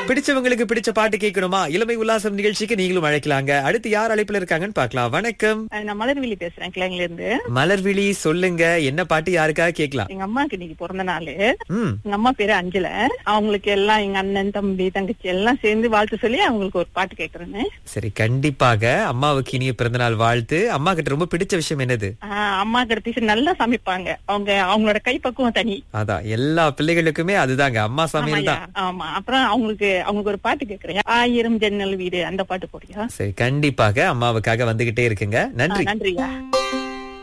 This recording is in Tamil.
பிடிச்சவங்களுக்கு பிடிச்ச பாட்டு கேட்கணுமா இளமை உல்லாசம் நிகழ்ச்சிக்கு நீங்களும் அழைக்கலாங்க அடுத்து யார் அழைப்புல இருக்காங்கன்னு பார்க்கலாம் வணக்கம் அஹ் நான் மலர்விழி பேசுறேன் கிளைங்ல இருந்து மலர்விழி சொல்லுங்க என்ன பாட்டு யாருக்காக கேட்கலாம் எங்க அம்மாக்கு இன்னைக்கு பிறந்த நாள் ம் எங்க அம்மா பேரு அஞ்சல அவங்களுக்கு எல்லாம் எங்க அண்ணன் தம்பி தங்கச்சி எல்லாம் சேர்ந்து வாழ்த்து சொல்லி அவங்களுக்கு ஒரு பாட்டு கேக்குறேன்னு சரி கண்டிப்பாக அம்மாவுக்கு இனிய பிறந்தநாள் வாழ்த்து அம்மா கிட்ட ரொம்ப பிடிச்ச விஷயம் என்னது ஆஹ் அம்மா கிட்ட நல்லா சமைப்பாங்க அவங்க அவங்களோட கைப்பக்குவம் தனி அதான் எல்லா பிள்ளைகளுக்குமே அதுதாங்க அம்மா சமையல் ஆமாய்யா, தான் ஆமா அப்புறம் அவங்களுக்கு அவங்களுக்கு ஒரு பாட்டு கேக்குறேன் ஆயிரம் ஜன்னல் வீடு அந்த பாட்டு போடியா சரி கண்டிப்பாக அம்மாவுக்காக வந்துகிட்டே இருக்குங்க நன்றி நன்றியா